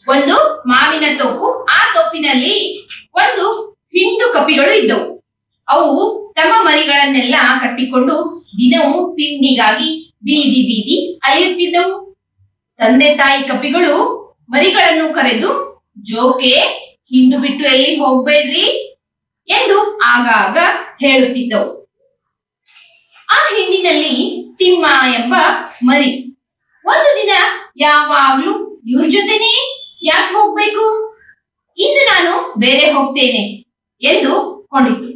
ಒಂದು ಮಾವಿನ ತೋಪು ಆ ತೋಪಿನಲ್ಲಿ ಒಂದು ಹಿಂಡು ಕಪಿಗಳು ಇದ್ದವು ಅವು ತಮ್ಮ ಮರಿಗಳನ್ನೆಲ್ಲ ಕಟ್ಟಿಕೊಂಡು ದಿನವೂ ತಿಂಡಿಗಾಗಿ ಬೀದಿ ಬೀದಿ ಅಲೆಯುತ್ತಿದ್ದವು ತಂದೆ ತಾಯಿ ಕಪಿಗಳು ಮರಿಗಳನ್ನು ಕರೆದು ಜೋಕೆ ಹಿಂಡು ಬಿಟ್ಟು ಎಲ್ಲಿ ಹೋಗ್ಬೇಡ್ರಿ ಎಂದು ಆಗಾಗ ಹೇಳುತ್ತಿದ್ದವು ಆ ಹಿಂಡಿನಲ್ಲಿ ತಿಮ್ಮ ಎಂಬ ಮರಿ ಒಂದು ದಿನ ಯಾವಾಗ್ಲೂ ಇವ್ರ ಜೊತೆನೇ ಯಾಕೆ ಹೋಗ್ಬೇಕು ಇಂದು ನಾನು ಬೇರೆ ಹೋಗ್ತೇನೆ ಎಂದು ಕೊಂಡಿತು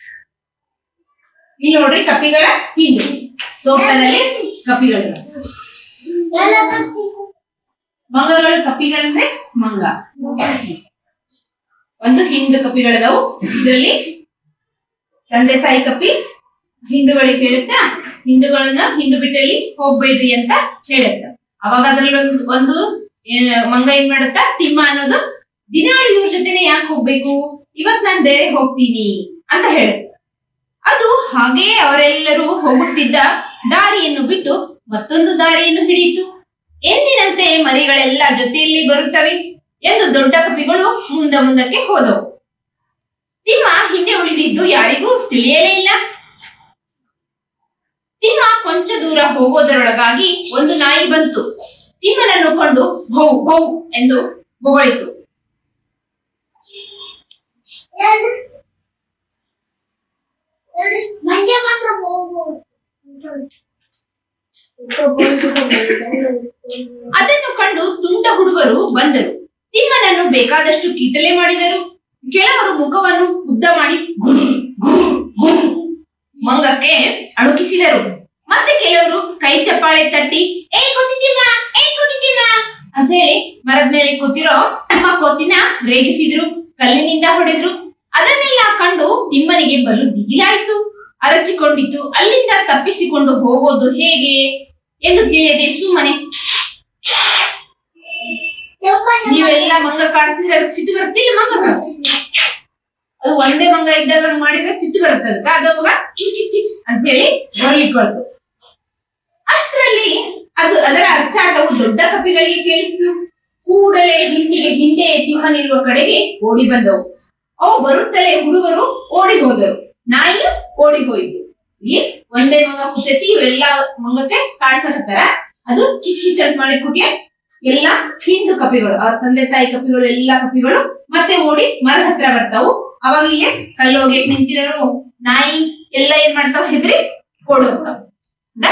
ಇಲ್ಲಿ ನೋಡ್ರಿ ಕಪಿಗಳ ಹಿಂಡು ತೋಟದಲ್ಲಿ ಕಪಿಗಳು ಮಂಗಗಳು ಕಪಿಗಳಂದ್ರೆ ಮಂಗ ಒಂದು ಹಿಂಡು ಕಪಿಗಳದವು ಇದರಲ್ಲಿ ತಂದೆ ತಾಯಿ ಕಪಿ ಹಿಂಡುಗಳಿಗೆ ಹೇಳುತ್ತಾ ಹಿಂಡುಗಳನ್ನ ಹಿಂಡು ಬಿಟ್ಟಲ್ಲಿ ಹೋಗ್ಬೇಡ್ರಿ ಅಂತ ಹೇಳುತ್ತ ಅವಾಗ ಅದ್ರಲ್ಲಿ ಒಂದು ಒಂದು ಆ, ಮಂಗ ಏನ್ ಮಾಡುತ್ತಾ ತಿಮ್ಮ ಅನ್ನೋದು ದಿನಾಳು ಇವ್ರ ಜೊತೆನೆ ಯಾಕೆ ಹೋಗ್ಬೇಕು ಇವತ್ ನಾನ್ ಬೇರೆ ಹೋಗ್ತೀನಿ ಅಂತ ಹೇಳುತ್ತ ಅದು ಹಾಗೇ ಅವರೆಲ್ಲರೂ ಹೋಗುತ್ತಿದ್ದ ದಾರಿಯನ್ನು ಬಿಟ್ಟು ಮತ್ತೊಂದು ದಾರಿಯನ್ನು ಹಿಡಿಯಿತು ಎಂದಿನಂತೆ ಮರಿಗಳೆಲ್ಲ ಜೊತೆಯಲ್ಲಿ ಬರುತ್ತವೆ ಎಂದು ದೊಡ್ಡ ಕಪಿಗಳು ಮುಂದ ಮುಂದಕ್ಕೆ ಹೋದವು ತಿಮ್ಮ ಹಿಂದೆ ಉಳಿದಿದ್ದು ಯಾರಿಗೂ ತಿಳಿಯಲೇ ಇಲ್ಲ ತಿಮ್ಮ ಕೊಂಚ ದೂರ ಹೋಗೋದರೊಳಗಾಗಿ ಒಂದು ನಾಯಿ ಬಂತು ತಿಮ್ಮನನ್ನು ಕೊಂಡು ಭೌ ಭೌ ಎಂದು ಬೊಗಳಿತು ಮಂಡ್ಯ ಮಾತ್ರ ಹೋಗ್ಬೋದು ಅದನ್ನು ಕಂಡು ತುಂಟ ಹುಡುಗರು ಬಂದರು ತಿಮ್ಮನನ್ನು ಬೇಕಾದಷ್ಟು ಕೀಟಲೆ ಮಾಡಿದರು ಕೆಲವರು ಮುಖವನ್ನು ಉದ್ದ ಮಾಡಿ ಗುರ್ ಗುರ್ ಗುರ್ ಮಂಗಕ್ಕೆ ಅಳುಕಿಸಿದರು ಮತ್ತೆ ಕೆಲವರು ಕೈ ಚಪ್ಪಾಳೆ ತಟ್ಟಿ ಏ ಕೂತಿದ್ದೀವ ಏ ಕೂತಿದ್ದೀವ ಅಂತ ಹೇಳಿ ಮರದ ಮೇಲೆ ಕೂತಿರೋ ನಮ್ಮ ಕೋತಿನ ರೇಗಿಸಿದ್ರು ಕಲ್ಲಿನಿಂದ ಹೊಡೆದ್ರು ಅದನ್ನೆಲ್ಲ ಕಂಡು ತಿಮ್ಮನಿಗೆ ಬಲು ದಿಗಿಲಾಯಿತು ಅರಚಿಕೊಂಡಿತು ಅಲ್ಲಿಂದ ತಪ್ಪಿಸಿಕೊಂಡು ಹೋಗೋದು ಹೇಗೆ ಎಂದು ತಿಳಿಯದೆ ಸುಮ್ಮನೆ ನೀವೆಲ್ಲ ಮಂಗ ಕಾಡಿಸಿದ್ರೆ ಅದಕ್ಕೆ ಸಿಟ್ಟು ಬರುತ್ತಿಲ್ಲ ಮಂಗಕ್ಕ ಅದು ಒಂದೇ ಮಂಗ ಇದ್ದಾಗ ಹಂಗ್ ಮಾಡಿದ್ರೆ ಸಿಟ್ಟು ಬರುತ್ತೆ ಅದಕ್ಕೆ ಅದು ಅವಾಗ ಕಿಚ್ ಕಿಚ್ ಕಿಚ್ ಅಂತ ಹೇಳಿ ಬರ್ಲಿಕ್ಕೊಳ್ತು ಅಷ್ಟರಲ್ಲಿ ಅದು ಅದರ ಅಚ್ಚಾಟವು ದೊಡ್ಡ ಕಪಿಗಳಿಗೆ ಕೇಳಿಸಿತು ಕೂಡಲೇ ಹಿಂದಿಗೆ ಹಿಂದೆ ತಿಮ್ಮನಿರುವ ಕಡೆಗೆ ಓಡಿ ಬಂದವು ಅವು ಬರುತ್ತಲೇ ಹುಡುಗರು ಓಡಿ ಹೋದರು ನಾಯಿಯು ಓಡಿ ಹೋಯಿತು ಇಲ್ಲಿ ಒಂದೇ ಮಂಗ ಕುಸೆತಿ ಇವೆಲ್ಲ ಮಂಗಕ್ಕೆ ಕಾಡ್ಸಕತ್ತಾರ ಅದು ಕಿಚ್ ಕಿಚ್ ಅಂತ ಮಾಡಿ ಕುಟಿಯ ಎಲ್ಲ ಹಿಂಡು ಕಪಿಗಳು ಅವ್ರ ತಂದೆ ತಾಯಿ ಕಪಿಗಳು ಎಲ್ಲಾ ಕಪಿಗಳು ಮತ್ತೆ ಓಡಿ ಮರದ ಹತ್ರ ಬರ್ತಾವು ಅವಾಗ ಇಲ್ಲಿ ಕಲ್ಲೋಗಿ ನಿಂತಿರೋರು ನಾಯಿ ಎಲ್ಲ ಏನ್ ಮಾಡ್ತಾವ ಹೆದ್ರಿ ಓಡ್ ಹೋಗ್ತಾವ ಹೌದಾ?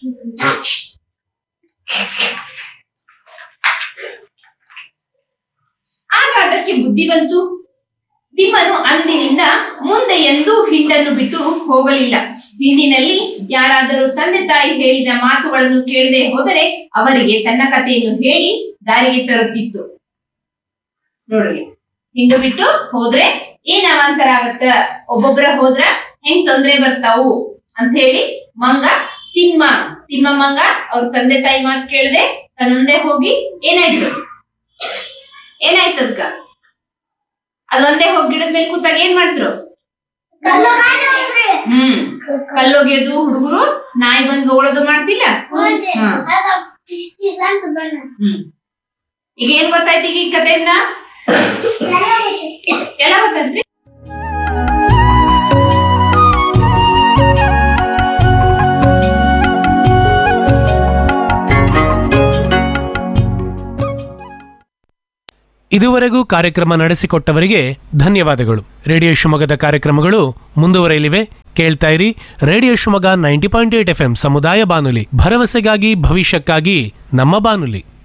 ಆಗ ಅದಕ್ಕೆ ಬುದ್ಧಿ ಬಂತು ತಿಮ್ಮನು ಅಂದಿನಿಂದ ಮುಂದೆ ಎಂದೂ ಹಿಂಡನ್ನು ಬಿಟ್ಟು ಹೋಗಲಿಲ್ಲ ಹಿಂಡಿನಲ್ಲಿ ಯಾರಾದರೂ ತಂದೆ ತಾಯಿ ಹೇಳಿದ ಮಾತುಗಳನ್ನು ಕೇಳದೆ ಹೋದರೆ ಅವರಿಗೆ ತನ್ನ ಕಥೆಯನ್ನು ಹೇಳಿ ದಾರಿಗೆ ತರುತ್ತಿತ್ತು ನೋಡ್ರಿ ಹಿಂಡು ಬಿಟ್ಟು ಹೋದ್ರೆ ಏನ್ ಅವಾಂತರ ಆಗತ್ತ ಒಬ್ಬೊಬ್ರ ಹೋದ್ರ ಹೆಂಗ್ ತೊಂದ್ರೆ ಬರ್ತಾವು ಅಂತ ಹೇಳಿ ಮಂಗ ತಿಮ್ಮ ತಿಮ್ಮ ಮಂಗ ಅವ್ರ ತಂದೆ ತಾಯಿ ಮಾತು ಕೇಳದೆ ತನ್ನೊಂದೇ ಹೋಗಿ ಏನಾಯ್ತು ಏನಾಯ್ತು ಅದಕ್ಕ ಅದೊಂದೇ ಹೋಗಿ ಗಿಡದ ಮೇಲೆ ಕೂತಾಗ ಏನ್ ಮಾಡಿದ್ರು ಹ್ಮ್ ಕಲ್ಲೊಗೆಯೋದು ಹುಡುಗರು ನಾಯಿ ಬಂದ್ ಬೊಗಳೋದು ಮಾಡ್ತಿಲ್ಲ ಹಾ. ಹ್ಮ್ ಈಗ ಏನ್ ಗೊತ್ತಾಯ್ತು ಈಗ ಈ ಕಥೆಯಿಂದ ಎಲ್ಲ ಗೊತ್ತಾಯ್ತ್ರಿ ಇದುವರೆಗೂ ಕಾರ್ಯಕ್ರಮ ನಡೆಸಿಕೊಟ್ಟವರಿಗೆ ಧನ್ಯವಾದಗಳು ರೇಡಿಯೋ ಶಿವಮೊಗ್ಗದ ಕಾರ್ಯಕ್ರಮಗಳು ಮುಂದುವರೆಯಲಿವೆ ಕೇಳ್ತಾ ಇರಿ radio Shivamogga ninety point eight F ಸಮುದಾಯ ಬಾನುಲಿ ಭರವಸೆಗಾಗಿ ಭವಿಷ್ಯಕ್ಕಾಗಿ ನಮ್ಮ ಬಾನುಲಿ